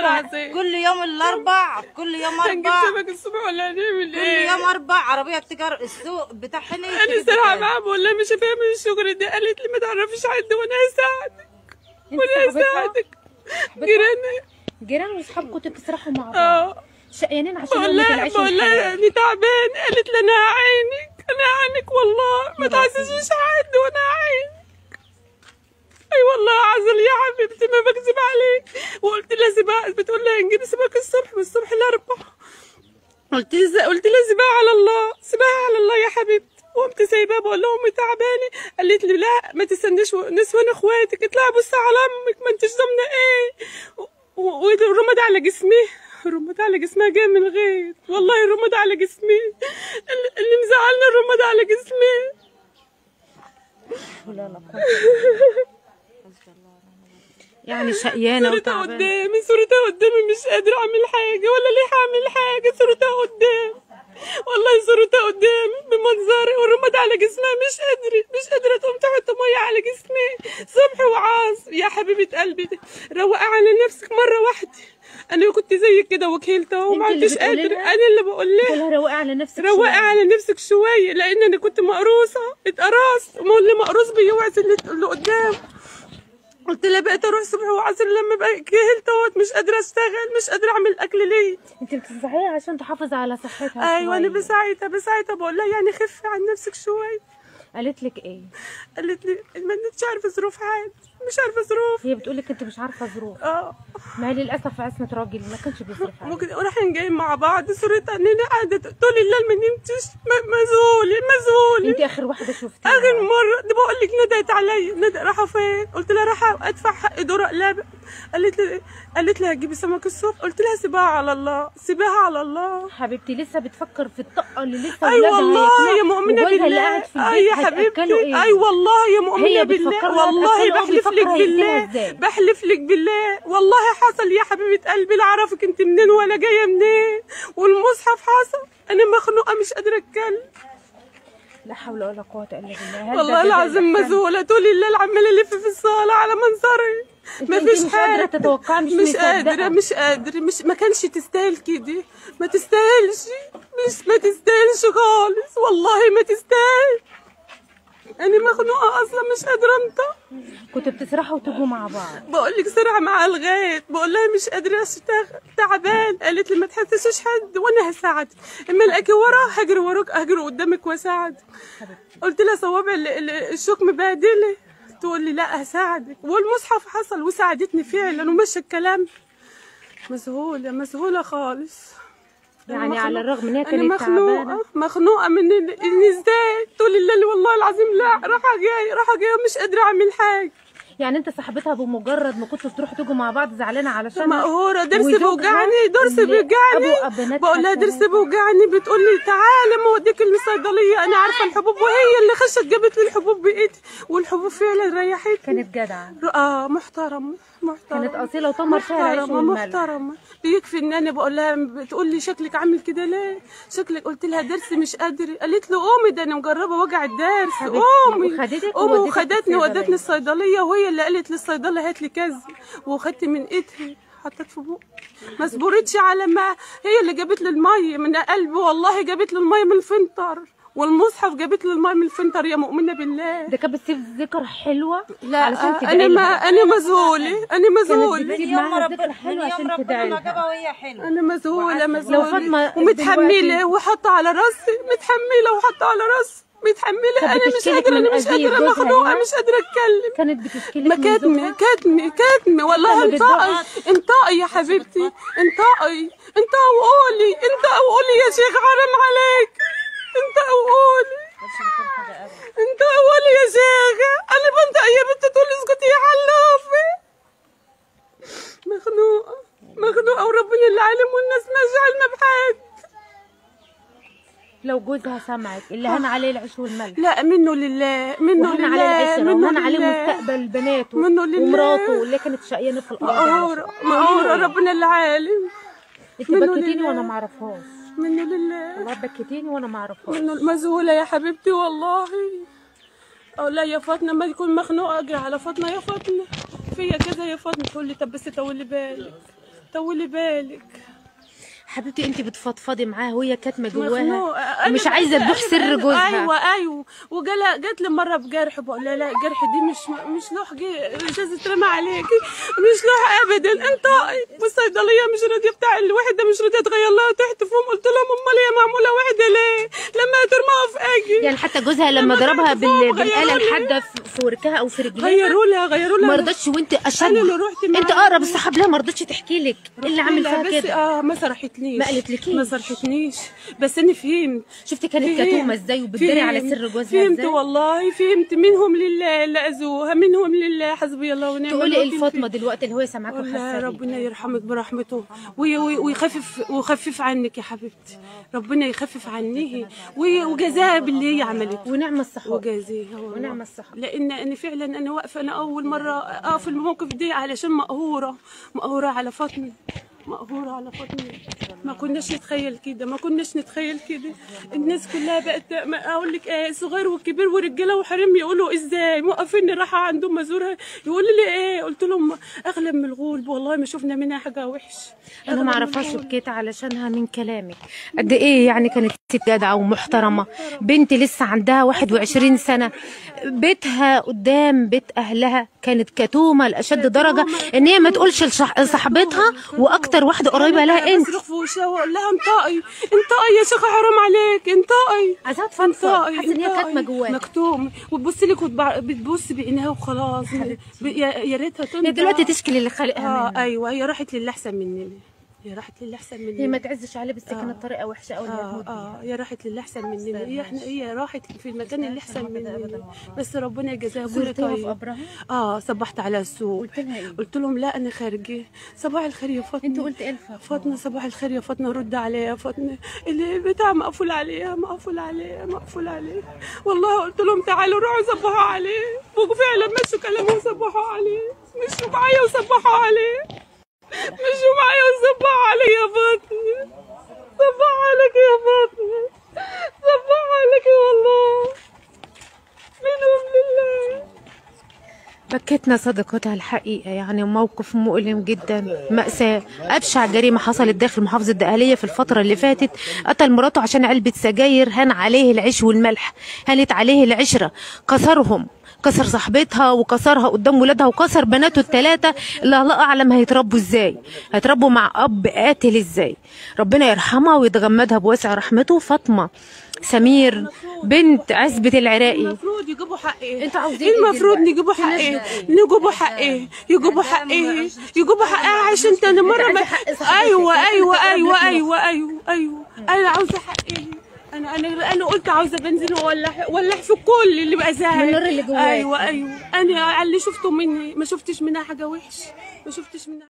العظيم كل يوم الاربع كل يوم هنجيب اربع سمك الصبح ولا هنعمل كل ايه يوم اربع عربيه بتجر السوق بتاع حني انا سارحه معاها بقول لها مش هتعمل الشغل ده قالت لي ما تعرفيش حد وانا هساعدك وانا هساعدك جيراني جيران واصحاب كنتوا بتسرحوا مع بعض اه شقيانين عشان بقول يومك لها العيش بقول لها والحياة. اني تعبان قالت لي انا هعينك انا هعينك والله ما تعززيش حد وانا هعينك اي والله عزل يا حبيبتي ما بكذب عليك وقلت لها سباق بتقول لها نجيب سباق الصبح والصبح الاربع قلت لها قلت لها سيبها على الله سيبها على الله يا حبيبتي وقمت سايباها بقول لها امي تعبانه قالت لي لا ما تستنيش نسوان اخواتك اطلعي بصي على امك ما انتش ضامنه ايه و- و- والرماد على جسمي الرماد على جسمها جاي من غير والله الرماد على جسمي اللي اللي مزعلنا الرماد على جسمي لا لا قوة. يعني شقيانة صورتها وتعبانة قدامي صورتها قدامي مش قادرة أعمل حاجة ولا ليه هعمل حاجة صورتها قدامي والله صورتها قدامي بمنظري والرماد على جسمها مش قادرة مش قادرة تقوم تحط مية على جسمي صبح وعصر يا حبيبة قلبي ده روقي على نفسك مرة واحدة أنا كنت زيك كده وكيلتها وما أنت اللي عدتش بتقولي قادرة لها؟ أنا اللي بقول لها قولها روقي على نفسك روقي شوية. على نفسك شوية لأن أنا كنت مقروصة اتقرصت وما اللي مقروص بيوعز اللي, اللي قدام قلت لها بقيت اروح صبح وعصر لما بقى كهلت اهوت مش قادره اشتغل مش قادره اعمل اكل ليه انت بتنصحيها عشان تحافظ على صحتها ايوه انا شوية. بساعدها بساعدها بقول لها يعني خفي عن نفسك شويه قالت لك ايه قالت لي ما انتش عارفه ظروف حياتي مش عارفه ظروف هي بتقول لك انت مش عارفه ظروف اه ما هي للاسف عصمه راجل ما كانش بيصرف عليك ممكن واحنا جايين مع بعض صورتها اننا قاعده طول الليل ما نمتش م- مذهوله مذهوله انت اخر واحده شفتيها اخر مره دي بقول لك ندهت عليا ندى رايحه فين قلت لها رايحه ادفع حق دور قلابه قالت لي قالت لي هتجيبي سمك الصبح قلت لها سيبها على الله سيبها على الله حبيبتي لسه بتفكر في الطاقه اللي لسه اي ولادها والله هياكلوها، يا مؤمنه وجوزها اللي بالله قاعد في اي البيت يا هتأكله حبيبتي ايه اي والله يا مؤمنه هي بالله بتفكرها والله هتأكله بحلف لك وبيفكرها بالله يقتلها ازاي. بحلف لك بالله والله حصل يا حبيبه قلبي لا اعرفك انت منين ولا جايه منين والمصحف حصل انا مخنوقه مش قادره اتكلم لا حول ولا قوه الا بالله هل والله ده العظيم جزاء الإحسان؟ مذهوله طول الليل عماله الف في الصاله على منظري انت- ما انت فيش مش قادرة حاجه تتوقعي، مش مش مصدقة. قادره مش قادره مش ما كانش تستاهل كده ما تستاهلش مش ما تستاهلش خالص والله ما تستاهل انا مخنوقه اصلا مش قادره انطق كنتوا بتسرحوا وتجوا مع بعض بقول لك سرعه مع الغاية بقول لها مش قادره اشتغل تعبان قالت لي ما تحسسيش حد وانا هساعدك اما الاقي ورا هجري وراك هجري قدامك واساعدك قلت لها صوابع ال- ال- الشوك مبهدله تقول لي لا هساعدك والمصحف حصل وساعدتني فعلا ومشى الكلام مذهوله مذهوله خالص أنا يعني على مخنوقة. الرغم ان هي انا كانت تعبانه مخنوقه مخنوقه من ال- ان ازاي طول الليل والله العظيم لا راحه جاي راحه جاي مش قادره اعمل حاجه يعني انت صاحبتها بمجرد ما كنتوا تروحوا تجوا مع بعض زعلانه علشان مقهورة ضرسي وزوجها بيوجعني ضرسي اللي بيوجعني أبو بناتها بقول لها كمان. ضرسي بيوجعني بتقول لي تعالى ما اوديك الصيدليه انا عارفه الحبوب وهي اللي خشت جابت لي الحبوب بايدي والحبوب فعلا ريحتني كانت جدعه اه محترمه محترمه كانت اصيله وطمر فيها العيش محترمه والملح محترمه بيكفي ان انا بقول لها بتقول لي شكلك عامل كده ليه شكلك قلت لها درسي مش قادر قالت له قومي ده انا مجربه وجع الدرس حبيبتي، قومي وخدتك قومي وودتك وخدتني الصيدلية. ودتني الصيدليه وهي اللي قالت للصيدله هات لي كذا وخدت من ايدها حطيت في بوقي ما صبرتش على ما هي اللي جابت لي الميه من قلبي والله جابت لي الميه من الفنتر والمصحف جابت لي الميه من الفنتر يا مؤمنه بالله ده كانت بتسيب ذكر حلوه لا علشان تدعي انا ما لها. انا مذهوله انا مذهوله بتسيب من يوم معاها ربنا ذكر من حلوة يوم عشان ربنا تدعي ما لها. جابها وهي حلوه انا مذهوله وعسل. مذهوله لو فاطمة ومتحمله دلوقتي- وحاطه على راسي متحمله وحاطه على راسي متحمله كانت انا مش بتشتكي قادره من انا مش أذية قادره جوزها مخنوقه يعني؟ مش قادره اتكلم كانت بتشكي ما لك من كاتمه زوجها كاتمه كاتمه والله كانت انطقي انطقي يا حبيبتي انطقي انطقي وقولي انطقي وقولي يا شيخ حرام عليك انطقي وقولي انطقي وقولي يا شيخ انا بنطق يا بنت تقولي اسكتي يا حلوفه مخنوقه مخنوقه وربنا اللي عالم والناس مش علمه بحاجه لو جوزها سمعك اللي هان عليه العيش والملح لا منه لله منه وهان عليه لله العشره منه وهان عليه لله مستقبل بناته منه لله. ومراته اللي كانت شقيانه في الارض مقهورة علشان- مقهورة ربنا اللي عالم انت منه بكيتيني لله. وانا ما اعرفهاش منه لله والله بكيتيني وانا ما اعرفهاش منه مذهولة يا حبيبتي والله أقول لا يا فاطمة ما يكون مخنوقة أجري على فاطمة يا فاطمة فيا كذا يا فاطمة تقول لي طب بس طولي بالك طولي بالك حبيبتي انت بتفضفضي معاها وهي كاتمه جواها مخنوقة. أنا مش عايزه بس- تبوح أنا سر بس- جوزها ايوه ايوه وجالها جات لي مره بجرح بقول لها لا الجرح دي مش مش لوح جي- مش لازم ترمى عليكي مش لوح ابدا انطقي والصيدليه مش راضيه بتاع الوحده مش راضيه تغير لها تحت فوم قلت لهم امال هي معموله وحده ليه لما ترماها في اجي يعني حتى جوزها لما لما ضربها تحت بال... فوق بالاله غيروا لي. الحاده في في وركها او في رجليها غيروا لها غيروا لها ما رضتش وانت اشد أنا اللي رحت انت معاها. اقرب الصحاب لها ما رضتش تحكي لك ايه اللي عامل لا، فيها بس كده اه ما صرحتنيش ما قالتلكيش. ما صرحتنيش بس انا فهمت شفتي كانت فهمت. كتومه ازاي وبتداري على فهمت. سر جوزها فهمت ازاي والله فهمت منهم لله اللي اذوها منهم لله حسبي الله ونعم تقولي الوكيل الفاطمه فيه. دلوقتي اللي هو سامعاك والله وحاسه بيه. ربنا يرحمك برحمته وي- وي- ويخفف ويخفف عنك يا حبيبتي ربنا يخفف عنه وي- وجزاها باللي هي عملته ونعم الصحاب وجازيها والله. ونعم الصحاب. لان انا فعلا انا واقفه انا اول مره اقف في الموقف ده علشان مقهوره مقهوره على فاطمه مقهوره على فاطمه ما كناش نتخيل كده ما كناش نتخيل كده الناس كلها بقت ما اقول لك ايه صغير وكبير ورجاله وحريم يقولوا ازاي موقفيني راحه عندهم مزورها يقولوا لي ايه قلت لهم اغلب من الغول والله ما شفنا منها حاجه وحش انا أغلب ما من اعرفهاش الغول. وبكيت علشانها من كلامك قد ايه يعني كانت ست جدعه ومحترمه بنت لسه عندها 21 سنه بيتها قدام بيت اهلها كانت كتومه لاشد درجه ان هي ما تقولش لصح- لصاحبتها واكتر واحده قريبه لها انت بصرخ في وشها واقول لها انطقي انطقي يا شيخه حرام عليك انطقي عايزاها تفضفض انطقي حاسه ان هي انطقي. كاتمه جواها مكتوم وتبص لك وتبع- بتبص بعينها وخلاص ب- يا يا ريتها تنطق هي دلوقتي تشكي اللي خلقها اه منها ايوه هي راحت للي احسن مننا هي راحت للي احسن مننا هي ما تعزش عليه بس دي كانت طريقه وحشه قوي انها اه تموت بيها. اه هي راحت للي احسن مننا هي احنا هي راحت في المكان اللي احسن مننا بس ربنا يجازيها كل زرتيها في طيب قبرها اه صبحت على السوق قلت لها ايه قلت لهم لا انا خارجه صباح الخير يا فاطمه انت قلت ايه لفاطمة؟ فاطمه صباح الخير يا فاطمه رد عليا يا فاطمه البتاع مقفول عليها مقفول عليها مقفول عليها والله قلت لهم تعالوا روحوا صبحوا عليه وفعلا مشوا كلامهم صبحوا عليه مشوا معايا وصبحوا عليه مشوا معايا وصبحوا عليه يا فاطمه صبحوا عليك يا فاطمه صبحوا عليك والله منهم لله بكتنا صديقتها الحقيقة يعني موقف مؤلم جدا مأساة أبشع جريمة حصلت داخل محافظة الدقهلية في الفترة اللي فاتت قتل مراته عشان علبة سجاير هان عليه العيش والملح هانت عليه العشرة كسرهم كسر صاحبتها وكسرها قدام ولادها وكسر بناته الثلاثة اللي الله أعلم هيتربوا ازاي هيتربوا مع أب قاتل ازاي ربنا يرحمها ويتغمدها بواسع رحمته فاطمة سمير بنت عزبة العراقي المفروض يجيبوا حق ايه انتوا عاوزين ايه المفروض دلوقتي؟ نجيبوا حق ايه نجيبوا حق ايه يجيبوا حق ايه يجيبوا حق ايه عشان تاني مره ما... عايزة حق صاحبتك. ايوه انت ايوه بتقرب ايوه لك ايوه ايوه ايوه انا عاوزه حق ايه انا انا انا قلت عاوزه بنزين وولع ولع في كل اللي بقى زهق من النار اللي جواك. ايوه ايوه انا على اللي شفته مني ما شفتش منها حاجه وحش ما شفتش منها